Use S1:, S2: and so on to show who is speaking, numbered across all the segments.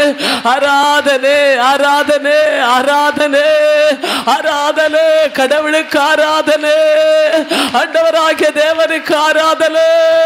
S1: ஆராதனை ஆராதனை ஆராதனை ஆராதனை கடவுளுக்கு ஆராதனை ஆண்டவராகிய தேவனுக்கு ஆராதனை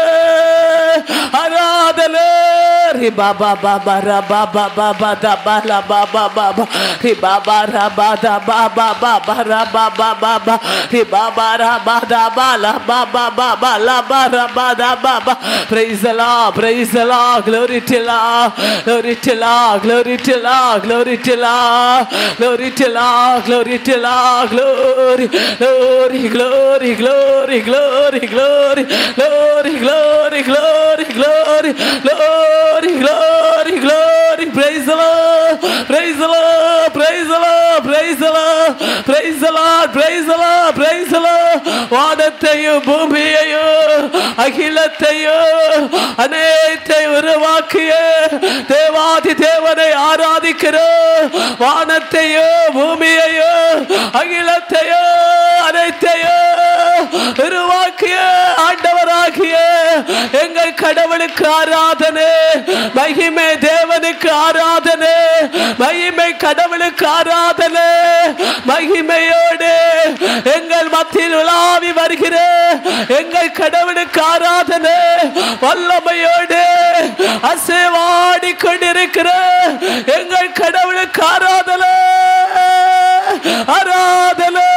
S1: ஆராதனை ரி பாபா பாபா ரா பாபா பாபா தா பாலா பாபா பாபா ரி பாபா ரா பாதா பாபா பாபா ரா பாபா பாபா ரி பாபா ரா பாதா பாலா பாபா பாபா லா பாரா பாதா Baba praise the Lord praise the Lord glory to Lord glory to Lord glory to Lord glory to Lord glory to Lord glory to Lord glory glory glory glory glory glory glory glory glory glory glory glory glory praise the Lord praise the Lord praise the Lord praise the Lord praise the Lord praise the Lord praise the Lord வானத்தையும் பூமியையும் அகிலத்தையும் அனைத்தை உருவாக்கிய தேவாதி தேவனை ஆராதிக்கிறோம் வானத்தையும் பூமியையும் அகிலத்தையும் அனைத்தையும் உருவாக்கிய ஆண்டவராகிய எங்கள் கடவுளுக்கு ஆராதனை மகிமை தேவனுக்கு ஆராதனை மகிமை கடவுளுக்கு ஆராதனை மகிமையோடு எங்கள் மத்தியில் உலாவி வருகிற எங்கள் கடவுளுக்கு ஆராதனை வல்லமையோடு அசைவாடி கொண்டிருக்கிற எங்கள் கடவுளுக்கு ஆராதனை ஆராதனை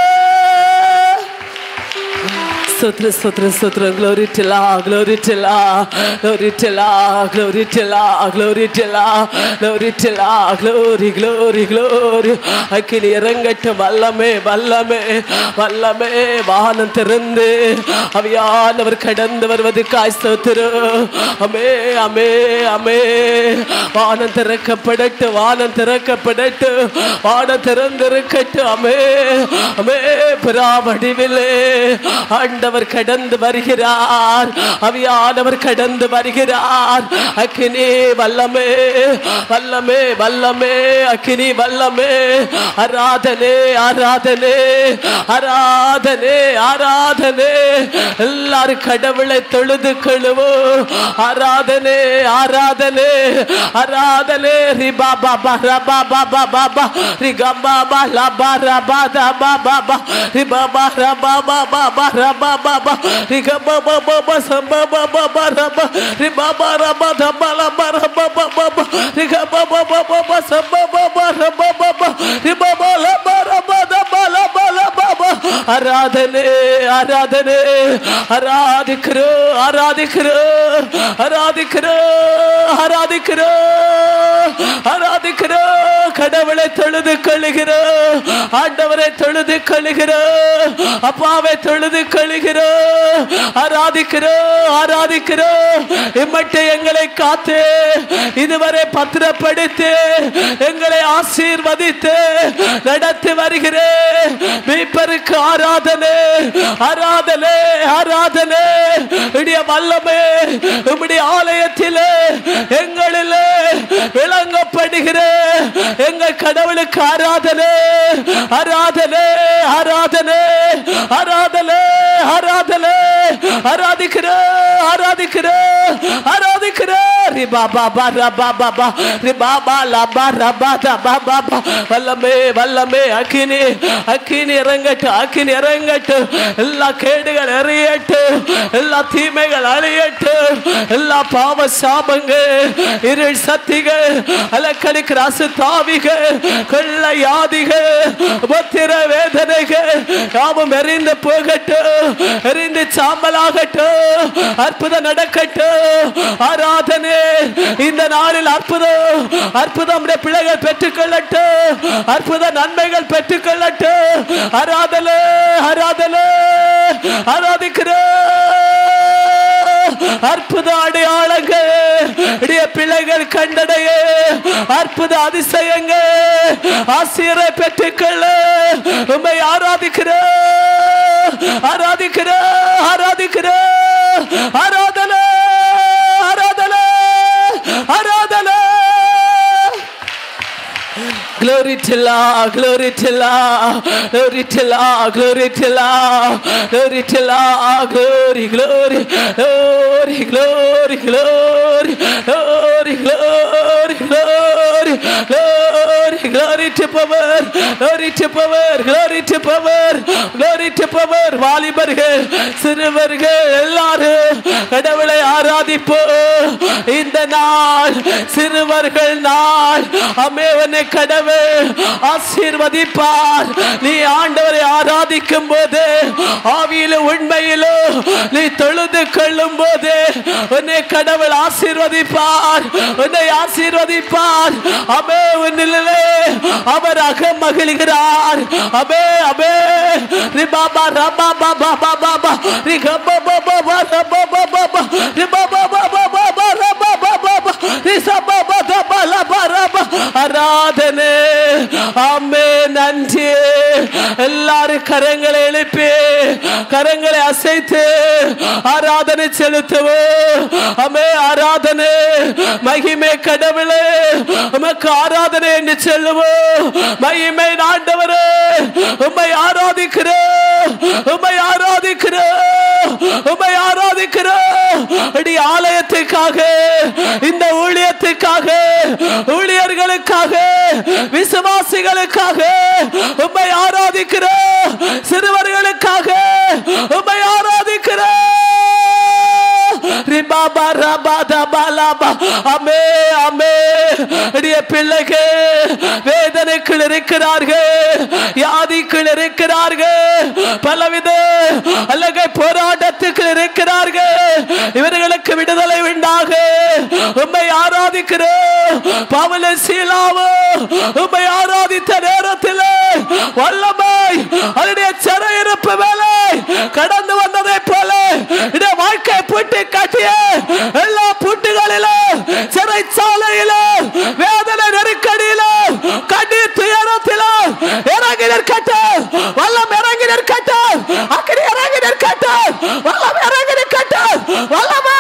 S1: ஸ்தோத்திர ஸ்தோத்திர ஸ்தோத்திரம் glory to Lord glory to Lord glory to Lord glory to Lord glory to Lord glory to Lord glory glory glory அக்கினி இறங்கட்டும் வல்லமே வல்லமே வல்லமே வானம் திறந்து அவையானவர் கடந்து வருவதற்காய் ஸ்தோத்திரம் அமே அமே அமே வானம் திறக்கப்படட்டும் வானம் திறக்கப்படட்டும் வானம் திறந்திருக்கட்டும் அமே அமே புறா வடிவிலே ஆண்டவர் கடந்து வருகிறார் அவியானவர் கடந்து வருகிறார் அக்கினி வல்லமே வல்லமே வல்லமே அக்கினி வல்லமே ஆராதனே ஆராதனே ஆராதனே ஆராதனே எல்லாரும் கடவுளை தொழுது கொள்ளுவோம் ஆராதனே ஆராதனே ஆராதனே ரி பாபா பா பாபா பாபா பா ரி கம்பா பா லா பா ரா பா தா பா பா பா ரி பாபா ரா பா பா பா பா ரா பா பா பா ரி கம்பா பா பா பா சம் பா பா பா பா ரா பா ரி பாபா ரா பா தா பா லா பா ரா பா பா பா பா ரி கம்பா பா பா பா பா சம் பா பா பா ரா பா பா பா ரி பாபா லா பா ரா பா தா பா லா பா லா பா பா ஆராதனே ஆராதனே ஆராதிக்கிறோ ஆராதிக்கிறோ ஆராதிக்கிறோ ஆராதிக்கிறோ ஆராதிக்கிறோ கடவுளை தொழுது கொள்ளுகிறோ ஆண்டவரை தொழுது கொள்ளுகிறோ அப்பாவை தொழுது கொள்ளுகிறோ ஆராதிக்கிறோ ஆராதிக்கிறோ இம்மட்டை எங்களை காத்து இதுவரை பத்திரப்படுத்தி எங்களை ஆசீர்வதித்து நடத்தி வருகிறேன் மீட்பருக்கு ஆராதனை ஆராதனை ஆராதனை உடைய வல்லமே உம்முடைய ஆலயத்திலே எங்களிலே விளங்கப்படுகிற எங்கள் கடவுளுக்கு ஆராதனை ஆராதனை ஆராதனை ஆராதனை ஆராதனை ஆராதிக்கிற ஆராதிக்கிற ஆராதிக்கிற ரி பாபா பா ரா பாபா பா ரி பாபா லா பா ரா பா தா பா பா பா வல்லமே வல்லமே அக்கினி அக்கினி இறங்கட்டு அக்கினி இறங்கட்டு எல்லா கேடுகள் எறியட்டு எல்லா தீமைகள் அழியட்டு எல்லா பாவ சாபங்கள் இருள் சக்திகள் அலக்கடிக்கிற அசுத்தாவிகள் கொள்ள யாதிகள் உபத்திர வேதனைகள் யாவும் எறிந்து போகட்டும் எறிந்து சாம்பலாகட்டும் அற்புதம் நடக்கட்டும் ஆராதனை இந்த நாளில் அற்புதம் அற்புதம் நம்முடைய பிள்ளைகள் பெற்றுக்கொள்ளட்டும் அற்புத நன்மைகள் பெற்றுக்கொள்ளட்டும் ஆராதனை ஆராதனை ஆராதிக்கிறோம் அற்புத அடையாளங்கள் உடைய பிள்ளைகள் கண்டடைய அற்புத அதிசயங்கள் ஆசிரியரை பெற்றுக்கொள்ள உண்மை ஆராதிக்கிறோம் ஆராதிக்கிறோம் ஆராதிக்கிறோம் ஆராதனை ஆராதனை ஆராதனை Glory to Allah, glory to Allah, glory to Allah, glory to Allah, glory to Allah, glory, glory, glory, glory, glory, glory, glory, glory, glory, glory, glory to power, glory to power, glory to power, glory to power. வாலிபர்கள் சிறுவர்கள் எல்லாரும் கடவுளை ஆராதிப்போ இந்த நாள் சிறுவர்கள் நாள் அமேவனை கடவுள் ஆசீர்வதிப்பார் நீ ஆண்டவரை ஆராதிக்கும் போது ஆவியிலும் உண்மையிலும் நீ தொழுது கொள்ளும் போது உன்னை கடவுள் ஆசீர்வதிப்பார் உன்னை ஆசீர்வதிப்பார் அமே உன்னிலே அவர் அகம் மகிழ்கிறார் அபே அபே ரி பாபா ரபா பாபா பாபா பா ரி கபா பாபா பா ரபா பாபா பா ரி பாபா பாபா பாபா ரபா பாபா பா ரி சபா பாபா பா லபா ரபா ஆராதனை ஆமே நன்றி எல்லாரும் கரங்களை எழுப்பி கரங்களை அசைத்து ஆராதனை செலுத்துவோம் அமே ஆராதனை மகிமை கடவுளே உமக்கு ஆராதனை என்று சொல்லுவோம் மகிமை ஆண்டவரே உம்மை ஆராதிக்கிறோம் உம்மை ஆராதிக்கிறோம் உம்மை ஆராதிக்கிறோம் அடி ஆலயத்துக்காக இந்த ஊழியத்துக்காக ஊழியர்களுக்காக விசுவாசிகளுக்காக உம்மை ஆராதிக்கிறோம் சிறுவர்களுக்காக உம்மை ஆராதிக்கிறோம் ரிபாபா ரபா தபா லபா அமே அமே அடிய பிள்ளைகள் வேதனைக்குள் இருக்கிறார்கள் யாதிக்குள் இருக்கிறார்கள் பலவித அல்லகை போராட்டத்துக்கு இருக்கிறார்கள் இவர்களுக்கு விடுதலை உண்டாக உண்மை ஆராதிக்கிறோம் பவல சீலாவோ உண்மை ஆராதித்த நேரத்தில் வல்லமை அதனுடைய சிறையிருப்பு வேலை கடந்து வந்ததை போல இந்த வாழ்க்கை பூட்டி கட்டிய எல்லா பூட்டுகளிலும் சிறைச்சாலையிலும் வேதனை நெருக்கடியிலும் கண்ணீர் துயரத்திலும் இறங்கி நிற்கட்டும் வல்லம் இறங்கி நிற்கட்டும் அக்கடி இறங்கி நிற்கட்டும் வல்லம் இறங்கி நிற்கட்டும் வல்லமா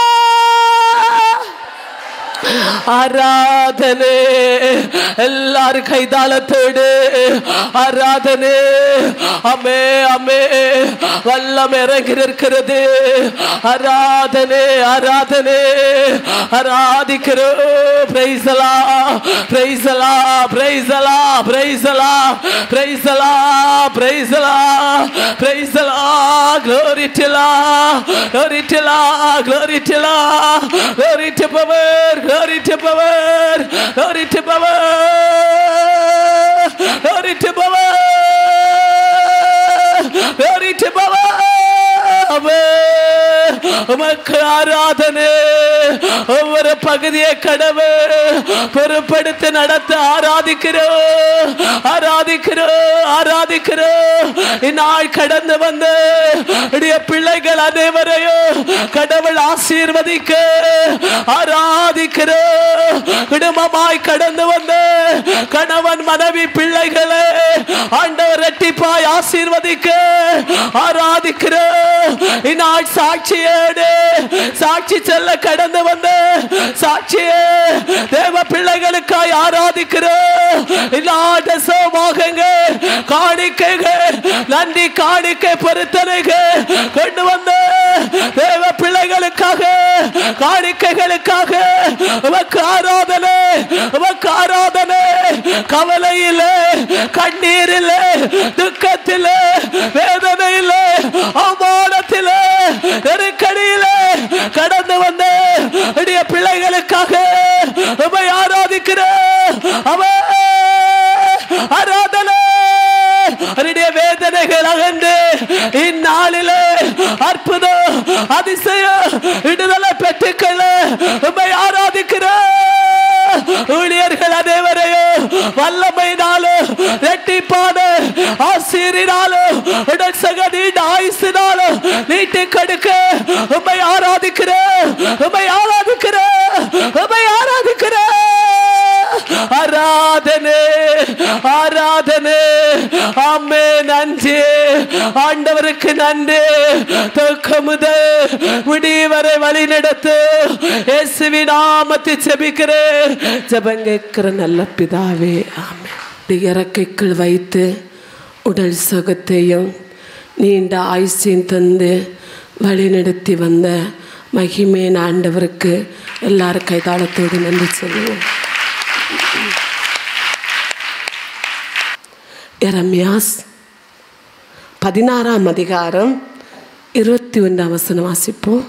S1: ஆராதனை எல்லாரும் கைதாளத்தோடு ஆராதனை அமே அமே வல்லம் இறங்கி நிற்கிறது ஆராதனை ஆராதனை ஆராதிக்கிறோம் பிரைசலா பிரைசலா பிரைசலா பிரைசலா பிரைசலா பிரைசலா பிரைசலா glory to Allah glory to Allah glory to Allah glory to power glory to power glory to power glory to power glory to power உமக்கு ஆராதனை ஒவ்வொரு பகுதியை கடவுள் பொறுப்படுத்தி நடத்த ஆராதிக்கிறோம் ஆராதிக்கிறோம் ஆராதிக்கிறோம் இந்நாள் கடந்து வந்து உடைய பிள்ளைகள் அனைவரையும் கடவுள் ஆசீர்வதிக்க ஆராதிக்கிறோம் குடும்பமாய் கடந்து வந்து கணவன் மனைவி பிள்ளைகளை ஆண்டவர் ரெட்டிப்பாய் ஆசீர்வதிக்க ஆராதிக்கிறோம் இந்நாள் சாட்சியோடு சாட்சி செல்ல கடந்து வந்து சாட்சியே தேவ பிள்ளைகளுக்காய் ஆராதிக்கிறோம் இல்லாத சோமாகங்க காணிக்கைகள் நன்றி காணிக்கை பொருத்தனைகள் கொண்டு வந்து தேவ பிள்ளைகளுக்காக காணிக்கைகளுக்காக உமக்கு ஆராதனை உமக்கு ஆராதனை கவலையில் கண்ணீரில் துக்கத்தில் வேதனையில் அவமானத்தில் நெருக்கடியில் கடந்து வந்த உடைய பிள்ளைகளுக்காக உமை ஆராதிக்கிறோம் அவன் ஆராதனை அவருடைய வேதனைகள் அகன்று இந்நாளிலே அற்புதம் அதிசயம் விடுதலை பெற்றுக்கொள்ள உண்மை ஆராதிக்கிறோம் ஊழியர்கள் அனைவரையும் வல்லமையினாலும் ரெட்டிப்பான ஆசிரியனாலும் உடல் சகதி ஆயுசினாலும் நீட்டி கொடுக்க உண்மை ஆராதிக்கிறேன் உண்மை ஆராதிக்கிறேன் உண்மை ஆராதிக்கிறேன் ஆராதனை ஆராதனை ஆமே நன்றி ஆண்டவருக்கு நன்றி தொக்க முதல் முடிவரை வழி நடத்து இயேசுவி நாமத்தை செபிக்கிறேன் ஜபங்கிற நல்ல பிதாவே ஆமே இறக்கைக்குள் வைத்து உடல் சுகத்தையும் நீண்ட ஆயுசையும் தந்து வழிநடத்தி வந்த மகிமேன் ஆண்டவருக்கு எல்லாரும் கைதாளத்தோடு நன்றி சொல்லுவோம் எரமியாஸ் பதினாறாம் அதிகாரம் இருபத்தி ஒன்றாம் வசனம் வாசிப்போம்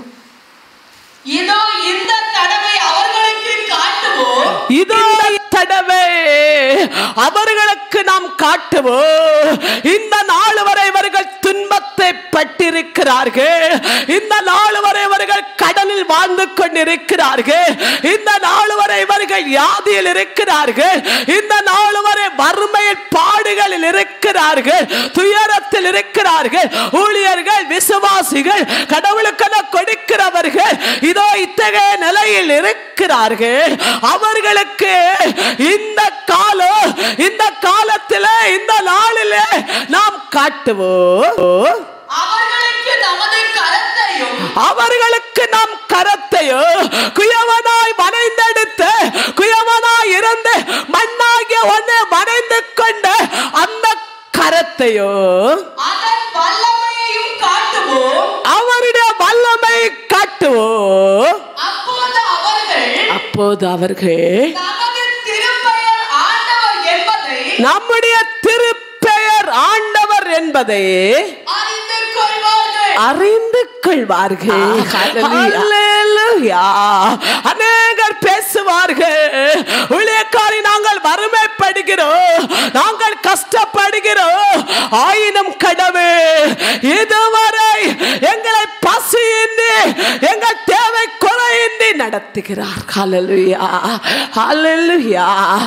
S2: இதோ இந்த தடவை அவர்களுக்கு காட்டுவோம்
S1: இதோ தடவை அவர்களுக்கு நாம் காட்டுவோம் இந்த நாள் வரை இவர்கள் துன்பத்தை பட்டிருக்கிறார்கள் இந்த நாள் வரை இவர்கள் கடலில் வாழ்ந்து கொண்டிருக்கிறார்கள் இந்த நாள் வரை இவர்கள் யாதியில் இருக்கிறார்கள் இந்த நாள் வரை வறுமையில் பாடுகளில் இருக்கிறார்கள் துயரத்தில் இருக்கிறார்கள் ஊழியர்கள் விசுவாசிகள் கடவுளுக்கென கொடுக்கிறவர்கள் இதோ இத்தகைய நிலையில் இருக்கிறார்கள் அவர்களுக்கு இந்த காலம் இந்த காலத்தில் இந்த நாளில் நாம் காட்டுவோம்
S2: அவர்களுக்கு நமது கரத்தையும்
S1: அவர்களுக்கு நாம் கரத்தையோ குயவனாய் வனைந்தெடுத்து குயவனாய் இருந்து மண்ணாகிய ஒன்று வனைந்து கொண்ட அந்த கரத்தையோ
S2: அதன் வல்லமையையும் காட்டுவோம்
S1: அவருடைய வல்லமை காட்டுவோம்
S2: அப்போது அவர்கள்
S1: அப்போது அவர்கள்
S2: நமது திருப்பெயர் ஆண்டவர் என்பதை
S1: நம்முடைய திருப்பெயர் ஆண்டவர் என்பதை
S2: அறிந்து கொள்வார்கள்
S1: அறிந்து கொள்வார்கள் Hallelujah. அநேகர் பேசுவார்கள் ஊழியக்காரி நாங்கள் வறுமைப்படுகிறோம் நாங்கள் கஷ்டப்படுகிறோம் ஆயினும் கடவுள் இதுவரை எங்களை பசியின்றி எங்கள் தேவை குறையின்றி நடத்துகிறார் ஹalleluya ஹalleluya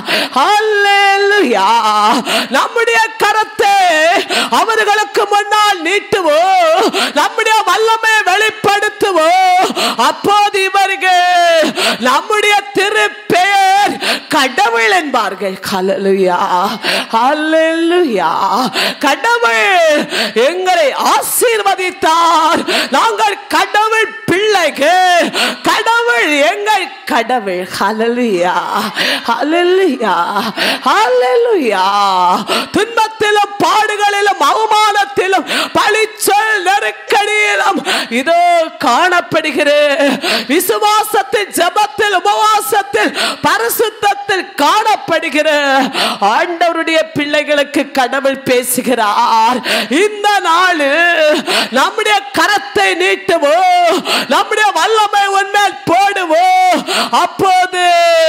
S1: ஹalleluya நம்முடைய கரத்தை அவர்களுக்கு முன்னால் நீட்டுவோம் நம்முடைய வல்லமை வெளிப்படுத்துவோம் அப்போது இவர்கள் நம்முடைய திருப்பெயர் கடவுள் என்பார்கள் ஹalleluya ஹalleluya கடவுள் எங்களை ஆசீர்வதித்தார் நாங்கள் கடவுள் பிள்ளைகள் கடவுள் எங்கள் கடவுள் ஹalleluya ஹalleluya ஹalleluya துன்பத்திலும் பாடுகளிலும் அவமானத்திலும் பழிச்சொல் நெருக்கடியிலும் இதோ காணப்படுகிற விசுவாசத்தில் ஜபத்தில் உபவாசத்தில் பரிசுத்தத்தில் காணப்படுகிற ஆண்டவருடைய பிள்ளைகளுக்கு கடவுள் பேசுகிறார் இந்த நாள் நம்முடைய கரத்தை நீட்டுவோம் நம்முடைய வல்லமை உன்மேல் போடுவோம் அப்போது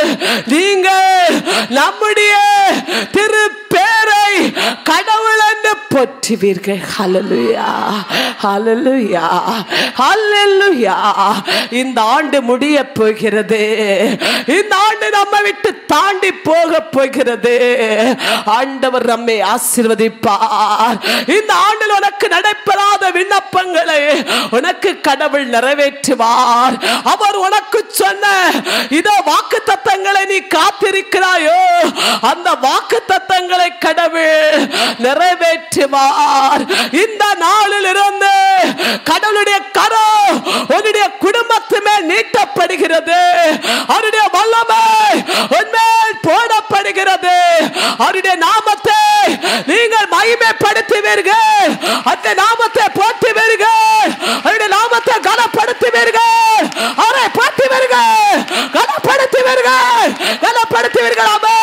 S1: நீங்கள் நம்முடைய திருப்பேரை கடவுள் என்று போற்றுவீர்கள் ஹalleluya ஹalleluya ஹalleluya இந்த ஆண்டு முடிய போகிறது இந்த ஆண்டு நம்ம விட்டு தாண்டி போக போகிறது ஆண்டவர் நம்மை ஆசீர்வதிப்பார் இந்த ஆண்டில் உனக்கு நடைபெறாத விண்ணப்பங்களை உனக்கு கடவுள் நிறைவேற்றுவார் அவர் உனக்கு சொன்ன இதோ வாக்கு தத்தங்களை நீ காத்திருக்கிறாயோ அந்த வாக்கு தத்தங்களை கடவுள் நிறைவேற்றுவார் இந்த நாளில் இருந்து கடவுளுடைய கரம் உன்னுடைய குடும்பத்து மேல் நீட்டப்படுகிறது அவருடைய வல்லமை உன்மேல் போடப்படுகிறது அவருடைய நாமத்தை நீங்கள் மகிமைப்படுத்துவீர்கள் அந்த நாமத்தை போற்றுவீர்கள் அவருடைய நாமத்தை கனப்படுத்துவீர்கள் அவரை போற்றுவீர்கள் கனப்படுத்துவீர்கள் கனப்படுத்துவீர்கள் அம்மா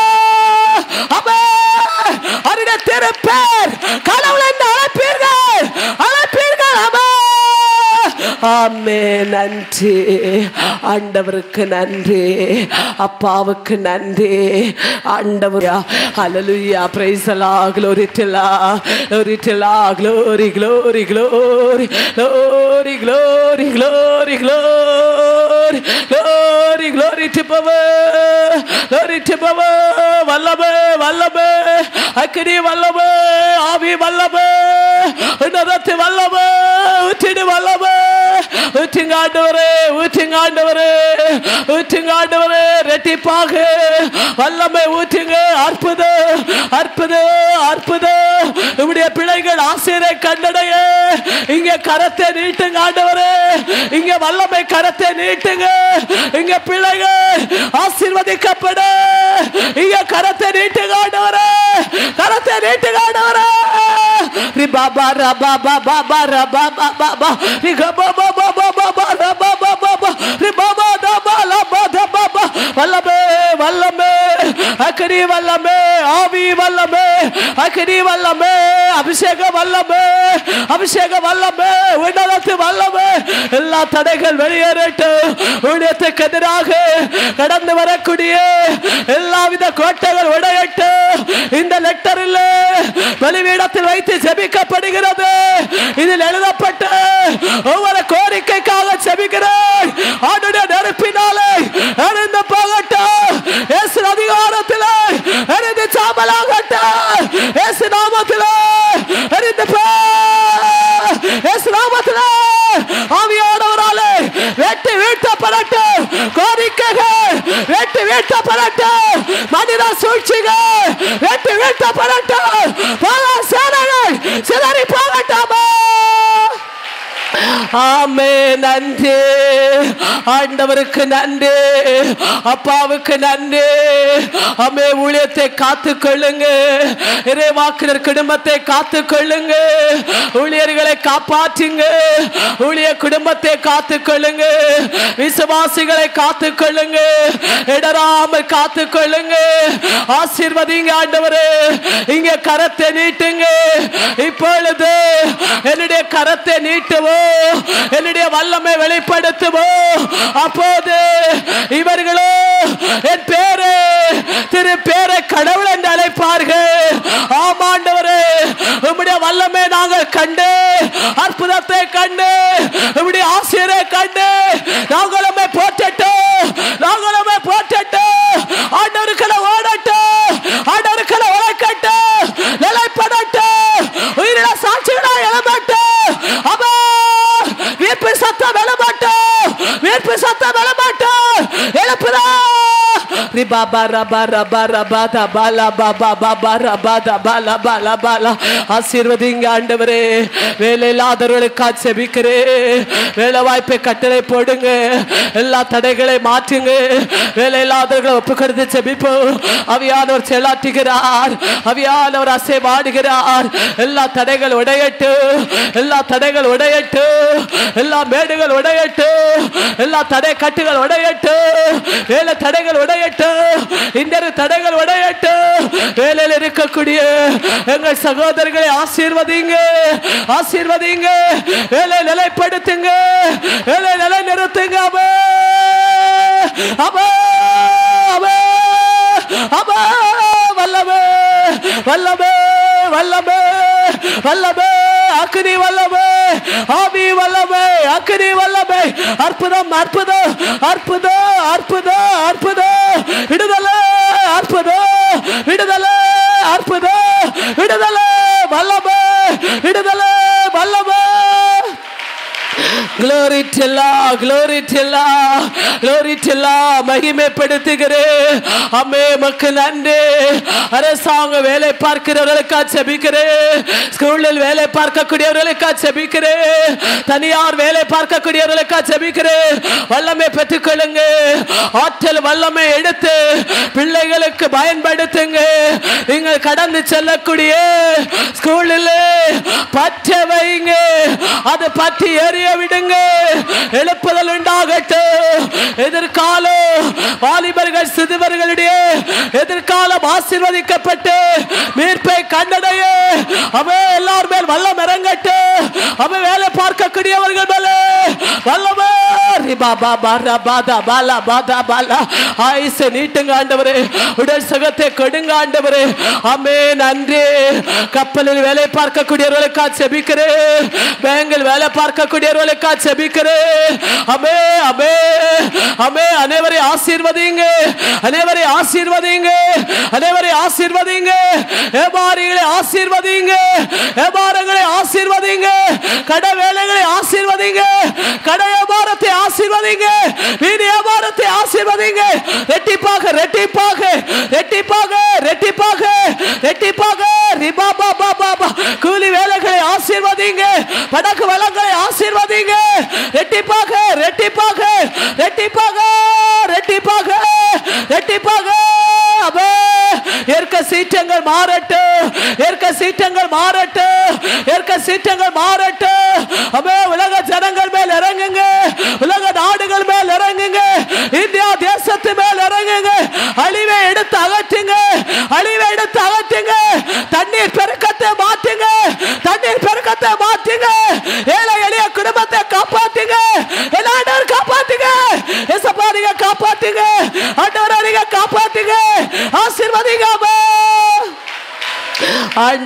S1: அம்மா அவருடைய திருப்பேர் கடவுள் என்று அழைப்பீர்கள் அழைப்பீர்கள் அம்மா ஆமே நன்றி ஆண்டவருக்கு நன்றி அப்பாவுக்கு நன்றி ஆண்டவர் ஹalleluya praise the lord glory to lord glory to lord glory glory glory glory glory glory glory glory glory to power glory to power வல்லமே வல்லமே அக்கினி வல்லமே ஆவி வல்லமே உன்னதத்து வல்லமே ஊற்றிடு வல்லமே ஊற்றுங்க ஆண்டவரே ஊற்றுங்க ஆண்டவரே ஊற்றுங்க ஆண்டவரே ரெட்டிப்பாக வல்லமை ஊற்றுங்க அற்புதம் அற்புதம் அற்புதம் இப்படிய பிள்ளைகள் ஆசிரியரை கண்டடைய இங்க கரத்தை நீட்டுங்க ஆண்டவரே இங்க வல்லமை கரத்தை நீட்டுங்க இங்க பிள்ளைகள் ஆசீர்வதிக்கப்பட இங்க கரத்தை நீட்டுங்க ஆண்டவரே கரத்தை நீட்டுங்க ஆண்டவரே ரிபாபா ரபா பாபா பா ரபா பாபா பா ரிகபா பாபா பாபா பா ரபா பாபா பா ரிபாபா தபா லபா தபா பா வல்லமே வல்லமே அக்கடி வல்லமே ஆவி வல்லமே அக்கடி வல்லமே அபிஷேக வல்லமே அபிஷேக வல்லமே உன்னதத்து வல்லமே எல்லா தடைகள் வெளியேறட்டும் ஊழியத்துக்கு எதிராக கடந்து வரக்கூடிய எல்லாவித கோட்டைகள் உடையட்டும் இந்த லெட்டரில் பலிபீடத்தில் வைத்து ஜெபிக்கப்படுகிறது இதில் எழுதப்பட்ட ஒவ்வொரு கோரிக்கைக்காக ஜெபிக்கிறேன் ஆண்டுடைய நெருப்பினாலே எரிந்து போகட்டும் இயேசு அதிகாரத்தில் எரிந்து சாம்பலாகட்டும் இயேசு நாமத்தில் எரிந்து போ இயேசு நாமத்தில் ஆவியானவராலே வெட்டி வீழ்த்தப்படட்டும் கோரிக்கைகள் வெட்டி வீழ்த்தப்படட்டும் மனித சூழ்ச்சிகள் வெட்டி வீழ்த்தப்படட்டும் பல சேனைகள் சிதறி போகட்டாமா ஆமே நன்றி ஆண்டவருக்கு நன்றி அப்பாவுக்கு நன்றி அம்மே ஊழியத்தை காத்து கொள்ளுங்க இறைவாக்கினர் குடும்பத்தை காத்து கொள்ளுங்க ஊழியர்களை காப்பாற்றுங்க ஊழிய குடும்பத்தை காத்து கொள்ளுங்க விசுவாசிகளை காத்து கொள்ளுங்க இடராமல் காத்து கொள்ளுங்க ஆசீர்வதிங்க ஆண்டவரே இங்க கரத்தை நீட்டுங்க இப்பொழுது என்னுடைய கரத்தை நீட்டுவோ என்னுடைய வல்லமை வெளிப்படுத்துவோ அப்போது இவர்களோ என் பேரு திரு பேரை கடவுள் என்று அழைப்பார்கள் ஆமாண்டவரே உம்முடைய வல்லமை நாங்கள் கண்டு அற்புதத்தை கண்டு உம்முடைய ஆசிரியரை கண்டு நாங்களுமே போற்றட்டும் நாங்களுமே போற்றட்டும் ஆண்டவருக்களை ஓடட்டும் ஆண்டவருக்களை உழைக்கட்டும் நிலைப்படட்டும் உயிரிழ சாட்சிகளா எழமாட்டோம் அப்பா வீர்ப்பு சத்தம் எழமாட்டோம் வீர்ப்பு சத்தம் எழமாட்டோம் எழுப்புதா ரிபாபா ரபா ரபா ரபா தபா லபா பாபா பா ரபா தபா லபா லபா லா ஆசீர்வதிங்க ஆண்டவரே வேலை இல்லாதவர்களுக்கா செபிக்கிறே வேலை வாய்ப்பை கட்டளை போடுங்க எல்லா தடைகளை மாற்றுங்க வேலை இல்லாதவர்களை ஒப்புக்கொடுத்து செபிப்போம் அவியானவர் செலாட்டுகிறார் அவியானவர் அசைவாடுகிறார் எல்லா தடைகள் உடையட்டு எல்லா தடைகள் உடையட்டு எல்லா மேடுகள் உடையட்டு எல்லா தடை கட்டுகள் உடையட்டு வேலை தடைகள் உடையட்டு இந்த தடைகள் உடையட்டு வேலையில் இருக்கக்கூடிய எங்கள் சகோதரர்களை ஆசீர்வதிங்க ஆசீர்வதிங்க வேலை நிலைப்படுத்துங்க வேலை நிலை நிறுத்துங்க அபே அபே அபே அபே வல்லமே வல்லமே வல்லமே வல்லமே அக்னி வல்லமே ஆவி வல்லமே அக்னி வல்லமே அற்புதம் அற்புதம் அற்புதம் அற்புதம் அற்புதம் விடுதலை அற்புதம் விடுதலை அற்புதம் விடுதலை வல்லமே விடுதலை வல்லமே Glory to Allah, glory to Allah, glory to Allah. மகிமைப்படுத்துகிறேன் அம்மே மக்கு நன்றி அரசாங்க வேலை பார்க்கிறவர்களுக்கா செபிக்கிறேன் ஸ்கூலில் வேலை பார்க்கக்கூடியவர்களுக்கா செபிக்கிறேன் தனியார் வேலை பார்க்கக்கூடியவர்களுக்கா செபிக்கிறேன் வல்லமை பெற்றுக்கொள்ளுங்க ஆற்றல் வல்லமை எடுத்து பிள்ளைகளுக்கு பயன்படுத்துங்க நீங்கள் கடந்து செல்லக்கூடிய ஸ்கூலில் பற்ற வைங்க அது பற்றி எரிய விடுங்க எழுப்புதல் உண்டாகட்டும் எதிர்காலம் வாலிபர்கள் சிறுவர்களுடைய எதிர்காலம் ஆசீர்வதிக்கப்பட்டு மீட்பை கண்டடைய அவன் எல்லார் மேல் வல்லம் இறங்கட்டும் அவன் வேலை பார்க்கக்கூடியவர்கள் மேலே வல்லமே ரிபா பாபா ரபாதா பாலா பாதா பாலா ஆயுசை நீட்டுங்க ஆண்டவரே உடல் சுகத்தை கொடுங்க ஆண்டவரே அமே நன்றி கப்பலில் வேலை பார்க்கக்கூடியவர்களுக்கா செபிக்கிறேன் பேங்கில் வேலை பார்க்கக்கூடியவர்களுக்கா செபிக்கிறேன் அமே அமே அமே அனைவரை ஆசீர்வதிங்க அனைவரை ஆசீர்வதிங்க அனைவரை ஆசீர்வதிங்க ஏமாரிகளை ஆசீர்வதிங்க ஏமாரங்களை ஆசீர்வதிங்க கடை வேலைகளை ஆசீர்வதிங்க கடை வியாபாரத்தை ஆசீர்வதிங்க வீடு வியாபாரத்தை ஆசீர்வதிங்க ரெட்டிப்பாக ரெட்டிப்பாக ரெட்டிப்பாக ரெட்டிப்பாக ரெட்டிப்பாக ரிபா பாபா பாபா கூலி வேலைகளை ஆசீர்வதிங்க படக்கு வளங்களை ஆசீர்வதிங்க ரெட்டிப்பாக ரெட்டிப்பாக ரெட்டிப்பாக ரெட்டிப்பாக ரெட்டிப்பாக அபே ஏற்க சீற்றங்கள் மாறட்டும் ஏற்க சீற்றங்கள் மாறட்டும் ஏற்க சீற்றங்கள் மாறட்டும் அபே உலக ஜனங்கள் மேல் இறங்குங்க உலக நாடுகள் மேல் இறங்குங்க இந்தியா தேசத்து மேல் இறங்குங்க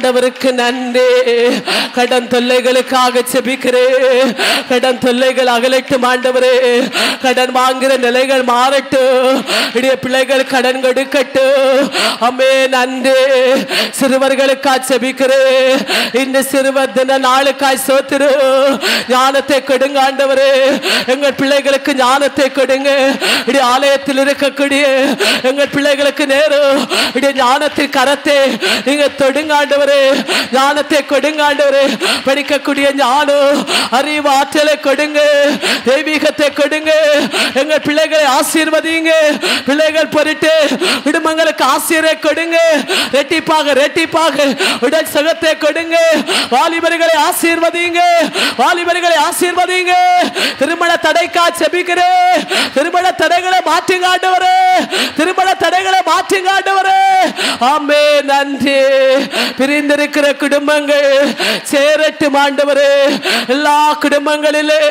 S1: ஆண்டவருக்கு நன்றி கடன் தொல்லைகளுக்காக செபிக்கிறேன் கடன் தொல்லைகள் அகலட்டும் ஆண்டவரே கடன் வாங்குற நிலைகள் மாறட்டும் இடைய பிள்ளைகள் கடன் கொடுக்கட்டும் அம்மே நன்றி சிறுவர்களுக்காய் செபிக்கிறேன் இந்த சிறுவர் தின நாளுக்காய் சோத்திரு ஞானத்தை கொடுங்க ஆண்டவரே எங்கள் பிள்ளைகளுக்கு ஞானத்தை கொடுங்க இடி ஆலயத்தில் இருக்கக்கூடிய எங்கள் பிள்ளைகளுக்கு நேரம் இடி ஞானத்தின் கரத்தை நீங்க தொடுங்க ஆண்டவரே ஞானத்தை கொடுங்க ஆண்டவரே படிக்கக்கூடிய ஞானம் அறிவு ஆற்றலை கொடுங்க தெய்வீகத்தை கொடுங்க எங்கள் பிள்ளைகளை ஆசீர்வதிங்க பிள்ளைகள் பொருட்டு குடும்பங்களுக்கு ஆசிரியரை கொடுங்க ரெட்டிப்பாக ரெட்டிப்பாக உடல் சுகத்தை கொடுங்க வாலிபர்களை ஆசீர்வதிங்க வாலிபர்களை ஆசீர்வதிங்க திருமண தடைக்கா செபிக்கிறேன் திருமண தடைகளை மாற்றி காண்டவரே திருமண தடைகளை மாற்றி காண்டவரே ஆமே நன்றி பிரிந்திருக்கிற குடும்பங்கள் சேரட்டும் ஆண்டவரே எல்லா குடும்பங்களிலே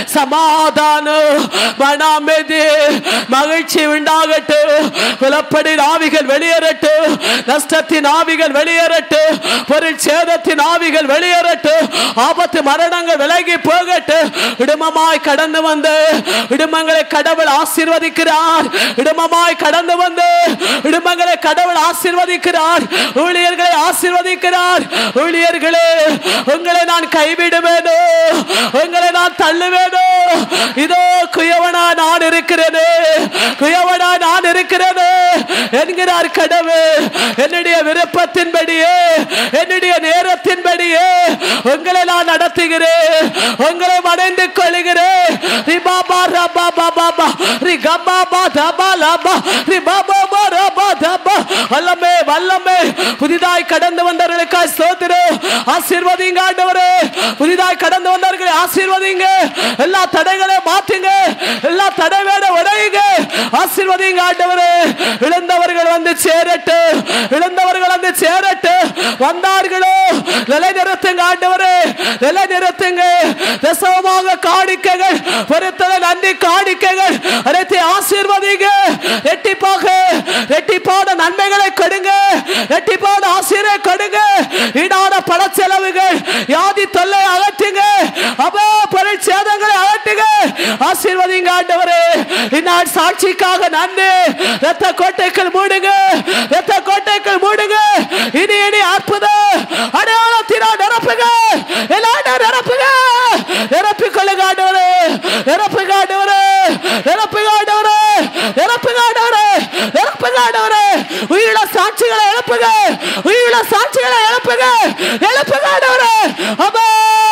S1: சமாதானம் மன அமைதி மகிழ்ச்சி உண்டாகட்டும் குலப்படி ஆவிகள் வெளியேறட்டும் நஷ்டத்தின் ஆவிகள் வெளியேறட்டும் பொருள் சேதத்தின் ஆவிகள் வெளியேறட்டும் ஆபத்து மரணங்கள் விலகி போகட்டும் குடும்பமாய் கடந்து வந்து குடும்பங்களை கடவுள் ஆசீர்வதிக்கிறார் குடும்பமாய் கடந்து வந்து குடும்பங்களை கடவுள் ஆசீர்வதிக்கிறார் ஊழியர்களை ஆசீர்வதிக்கிறார் ஊழியர்களே உங்களை நான் கைவிடுவேனோ உங்களை நான் தள்ளுவேனோ இதோ குயவனா நான் இருக்கிறேனே குயவனா நான் இருக்கிறேனே என்கிறார் கடவுள் என்னுடைய விருப்பத்தின்படியே என்னுடைய நேரத்தின்படியே உங்களை நான் நடத்துகிறேன் உங்களை மறைந்து கொள்கிறேன் ரிபாபா ரபா பாபா பா ரிகபா பா தபா லபா ரிபாபா பா ரபா தபா வல்லமே வல்லமே புதிதாய் கடந்து வந்தவர்களுக்காய் ஸ்தோத்திரம் ஆசீர்வதிங்க ஆண்டவரே புதிதாய் கடந்து வந்தவர்களை ஆசீர்வதிங்க எல்லா தடைகளை மாற்றுங்க எல்லா தடைவேட உடையுங்க ஆசீர்வதிங்க ஆண்டவரே இழந்தவர்கள் வந்து சேரட்டு இழந்தவர்கள் வந்து சேரட்டு வந்தார்களோ நிலை நிறுத்துங்க ஆண்டவரே நிலை நிறுத்துங்க தசவமாக காணிக்கைகள் பொறுத்தத நன்றி காணிக்கைகள் அனைத்தை ஆசீர்வதிங்க ரெட்டிப்பாக ரெட்டிப்பான நன்மைகளை கொடுங்க ரெட்டிப்பான ஆசிரியரை கொடுங்க ஈடான பண செலவுகள் யாதி தொல்லை அகற்றுங்க அபோ பொருள் சேதங்களை அகற்றுங்க ஆசீர்வதிங்க ஆண்டவரே இந்நாள் சாட்சிக்காக நன்றி ரத்த கோட்டைகள் மூடுங்க ரத்த கோட்டைகள் மூடுங்க இனி இனி அற்புதம் அடையாளத்தினால் நிரப்புங்க எல்லாரும் நிரப்புங்க நிரப்பிக் கொள்ளுங்க ஆண்டவரே நிரப்புங்க ஆண்டவரே நிரப்புங்க ஆண்டவரே நிரப்புங்க ஆண்டவரே நிரப்புங்க ஆண்டவரே உயிருள்ள சாட்சிகளை எழுப்புங்க உயிருள்ள சாட்சிகளை எழுப்புங்க எழுப்புங்க ஆண்டவரே அம்மா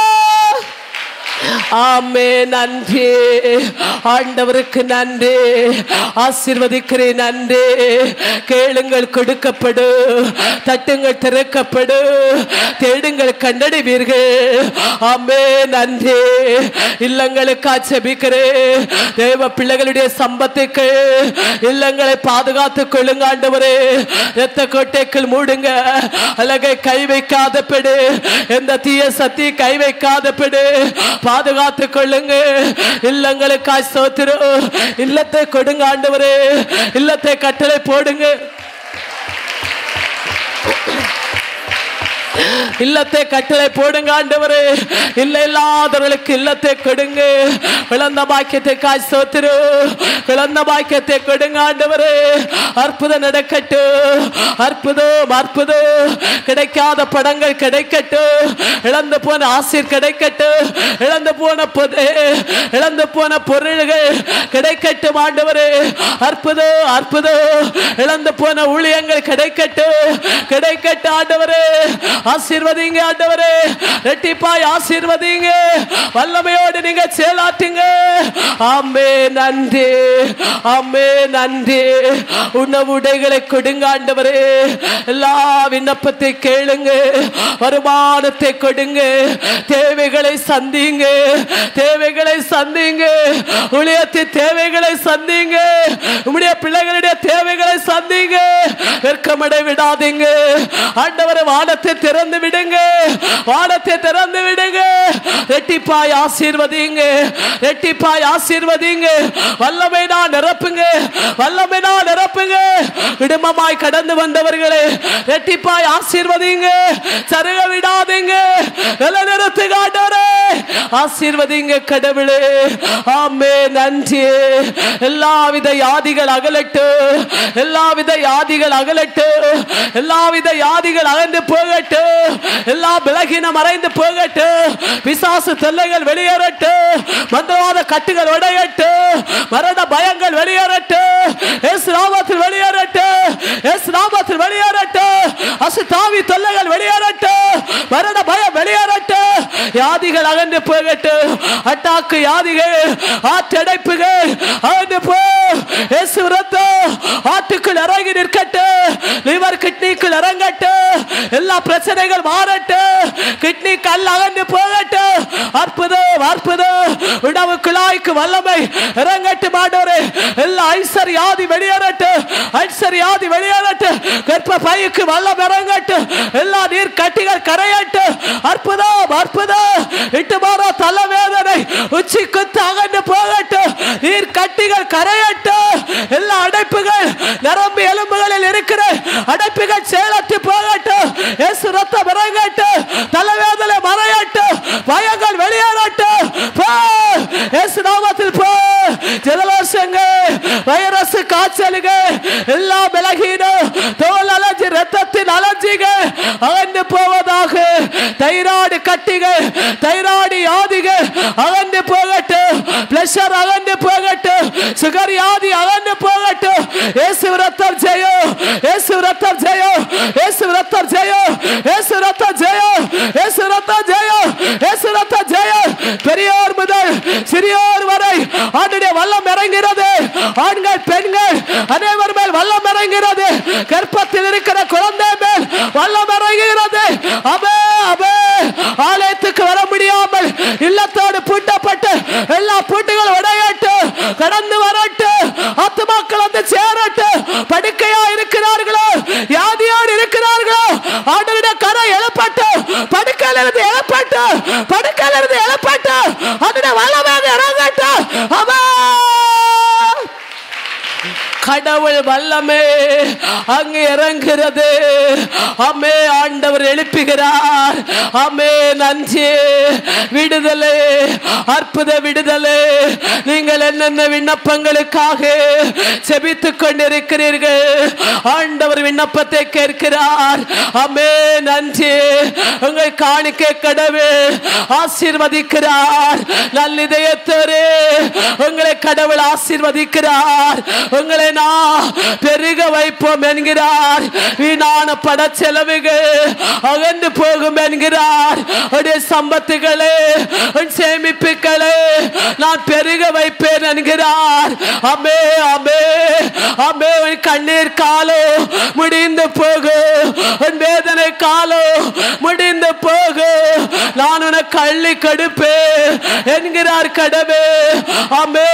S1: ஆமே நன்றி ஆண்டவருக்கு நன்றி ஆசீர்வதிக்கிறேன் நன்றி கேளுங்கள் கொடுக்கப்படு தட்டுங்கள் திறக்கப்படு தேடுங்கள் கண்டடைவீர்கள் ஆமே நன்றி இல்லங்களுக்கு ஆட்சேபிக்கிறேன் தேவ பிள்ளைகளுடைய சம்பத்துக்கு இல்லங்களை பாதுகாத்துக் கொள்ளுங்க ஆண்டவரே ரத்த கோட்டைக்குள் மூடுங்க அழகை கை வைக்காத பெடு எந்த தீய சக்தி கை வைக்காத பெடு பாதுகாத்துக் கொள்ளுங்க இல்லங்களுக்காய் சோத்திரம் இல்லத்தை கொடுங்க ஆண்டவரே இல்லத்தை கட்டளை போடுங்க இல்லத்தை கட்டளை போடுங்க ஆண்டவரே இல்ல இல்லாதவர்களுக்கு இல்லத்தை கொடுங்க விளந்த பாக்கியத்தை காய் சோத்திரு விளந்த பாக்கியத்தை கொடுங்க ஆண்டவரே அற்புதம் நடக்கட்டும் அற்புதம் அற்புதம் கிடைக்காத படங்கள் கிடைக்கட்டும் இழந்து போன ஆசிர் கிடைக்கட்டும் இழந்து போன பொது இழந்து போன பொருள்கள் கிடைக்கட்டும் ஆண்டவரே அற்புதம் அற்புதம் இழந்து போன ஊழியங்கள் கிடைக்கட்டும் கிடைக்கட்டும் ஆண்டவரே ஆசீர்வதிங்க ஆண்டவரே ரெட்டிப்பாய் ஆசீர்வதிங்க வல்லமையோடு நீங்க செயலாற்றுங்க ஆமே நன்றி ஆமே நன்றி உணவு உடைகளை கொடுங்க ஆண்டவரே எல்லா விண்ணப்பத்தை கேளுங்க வருமானத்தை கொடுங்க தேவைகளை சந்திங்க தேவைகளை சந்திங்க ஊழியத்தின் தேவைகளை சந்திங்க உம்முடைய பிள்ளைகளுடைய தேவைகளை சந்திங்க வெட்கமடை விடாதீங்க ஆண்டவரை வானத்தை திறந்து விடுங்க வானத்தை திறந்து விடுங்க ரெட்டிப்பாய் ஆசீர்வதிங்க ரெட்டிப்பாய் ஆசீர்வதிங்க வல்லமை நான் நிரப்புங்க வல்லமை நான் நிரப்புங்க விடுமமாய் கடந்து வந்தவர்களே ரெட்டிப்பாய் ஆசீர்வதிங்க சருக விடாதீங்க நிலநிறுத்து காட்டவரே ஆசீர்வதிங்க கடவுளே ஆமே நன்றி எல்லாவித யாதிகள் அகலட்டு எல்லாவித யாதிகள் அகலட்டு எல்லாவித யாதிகள் அகன்று போகட்டு எல்லா விலகினம் மறைந்து போகட்டு பிசாசு தொல்லைகள் வெளியேறட்டு மந்திரவாத கட்டுகள் உடையட்டு மரண பயங்கள் வெளியேறட்டு எஸ் ராமத்தில் வெளியேறட்டு எஸ் ராமத்தில் வெளியேறட்டு அசு தாவி தொல்லைகள் வெளியேறட்டு மரண பயம் வெளியேறட்டு யாதிகள் அகன்று போகட்டு அட்டாக்கு யாதிகள் ஆற்றடைப்புகள் அகன்று போ இயேசு ரத்தம் ஆட்டுக்குள் இறங்கி நிற்கட்டு லிவர் கிட்னிக்குள் இறங்கட்டு எல்லா பிரச்சனைகள் மாறட்டு கிட்னி கல் அகன்று போகட்டு அற்புதம் அற்புதம் உணவு குழாய்க்கு வல்லமை இறங்கட்டு மாட்டோரே எல்லா ஐசர் யாதி வெளியேறட்டு ஐசர் யாதி வெளியேறட்டு கற்ப பைக்கு வல்லம் இறங்கட்டு எல்லா நீர் கட்டிகள் கரையட்டு அற்புதம் அற்புதம் இட்டு மாறா தலைவேதனை உச்சி குத்து அகன்று போகட்டு நீர் கட்டிகள் கரையட்டு எல்லா அடைப்புகள் நரம்பு எலும்புகளில் இருக்கிற அடைப்புகள் செயலற்று போகட்டு இயேசு ரத்தம் இறங்கட்டு தலைவேதனை மறையட்டு பயங்கள் வெளியேறட்டு போ இயேசு நாமத்தில் போ ஜலதோஷங்க வைரஸ் காய்ச்சலுங்க எல்லா விலகினும் தோல் அலர்ஜி ரத்தத்தின் அலர்ஜிங்க அகன்று போவதாக தைராய்டு கட்டிகள் தைராய்டு யாதிகள் அகன்று போகட்டும் பிரஷர் அகன்று போகட்டும் சுகர் யாதி அகன்று போகட்டும் இயேசு ரத்தம் ஜெயம் இயேசு ரத்தம் ஜெயம் இயேசு ரத்தம் ஜெயம் இயேசு ரத்தம் ஜெயம் இயேசு ரத்தம் ஜெயம் இயேசு ரத்தம் ஜெயம் பெரியோர் முதல் சிறியோர் வரை ஆண்டுடைய வல்லம் இறங்கிறது ஆண்கள் பெண்கள் அனைவர் மேல் வல்லம் இறங்கிறது கர்ப்பத்தில் இருக்கிற குழந்தை மேல் வல்லம் இறங்குகிறது அபே அபே ஆலயத்துக்கு வர முடியாமல் இல்லத்தோடு பூட்டப்பட்டு எல்லா பூட்டுகள் உடையட்டு கடந்து வரட்டு ஆத்துமாக்கள் வந்து சேரட்டு படுக்கையா இருக்கிறார்களோ யாதியோடு இருக்கிறார்களோ ஆண்டுடைய கரை எழுப்பட்டு படுக்கையில இருந்து எழுப்பட்டு படுக்கையில இருந்து எழுப்பட்டு அதனுடைய வல்லமாக இறங்கட்டு அவன் கடவுள் வல்லமே அங்கு இறங்குகிறது அம்மே ஆண்டவர் எழுப்புகிறார் அம்மே நன்றி விடுதலை அற்புத விடுதலை நீங்கள் என்னென்ன விண்ணப்பங்களுக்காக செபித்துக் கொண்டிருக்கிறீர்கள் ஆண்டவர் விண்ணப்பத்தை கேட்கிறார் அம்மே நன்றி உங்கள் காணிக்கை கடவுள் ஆசீர்வதிக்கிறார் நல்லிதயத்தோரே உங்களை கடவுள் ஆசீர்வதிக்கிறார் உங்களை நான் பெருக வைப்போம் என்கிறார் வீணான பட செலவுகள் அகன்று போகும் என்கிறார் உடைய சம்பத்துகளே உன் சேமிப்புகளே நான் பெருக வைப்பேன் என்கிறார் அமே அமே அமே உன் கண்ணீர் காலோ முடிந்து போகும் உன் வேதனை காலோ முடிந்து போகும் நான் உனக்கு அள்ளி கடுப்பேன் என்கிறார் கடவே அமே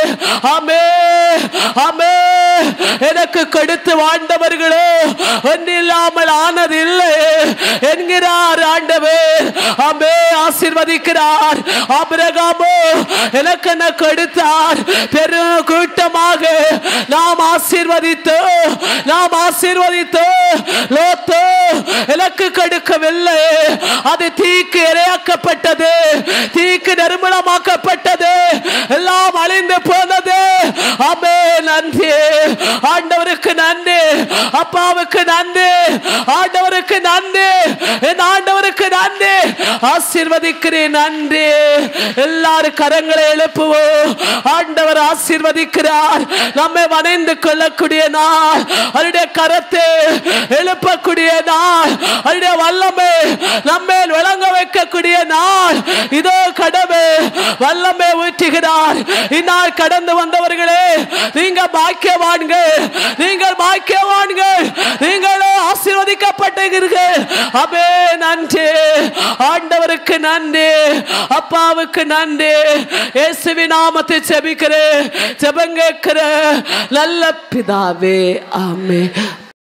S1: அமே அமே எனக்கு கொடுத்து வாழ்ந்தவர்களோ ஒன்றில்லாமல் ஆனதில்லை என்கிறார் ஆண்டவர் அமே ஆசீர்வதிக்கிறார் ஆபிரகாமோ எனக்கு என்ன கொடுத்தார் பெரும் கூட்டமாக நாம் ஆசீர்வதித்தோ நாம் ஆசீர்வதித்தோ லோத்தோ எனக்கு கொடுக்கவில்லை அது தீக்கு இரையாக்கப்பட்டது தீக்கு நறுமணமாக்கப்பட்டது எல்லாம் அழிந்து போனது அமே நன்றி ஆண்டவருக்கு நன்றி அப்பாவுக்கு நன்றி ஆண்டவருக்கு நன்றி என் ஆண்டவருக்கு நன்றி ஆசீர்வதிக்கிறேன் நன்றி எல்லாரும் கரங்களை எழுப்புவோம் ஆண்டவர் ஆசீர்வதிக்கிறார் நம்மை வணைந்து கொள்ளக்கூடிய நாள் அவருடைய கரத்தை எழுப்பக்கூடிய நாள் அவருடைய வல்லமை நம்மேல் விளங்க வைக்கக்கூடிய நாள் இதோ கடமை வல்லமை ஊற்றுகிறார் இந்நாள் கடந்து வந்தவர்களே நீங்க பாக்கியவான்கள் நீங்கள் பாக்கியவான்கள் நீங்களும் ஆசீர்வதிக்கப்பட்டீர்கள் அபே நன்றி ஆண்டவருக்கு நன்றி அப்பாவுக்கு நன்றி இயேசுவின் நாமத்தை செபிக்கிறேன் செபங்கேக்கிற நல்ல பிதாவே ஆமே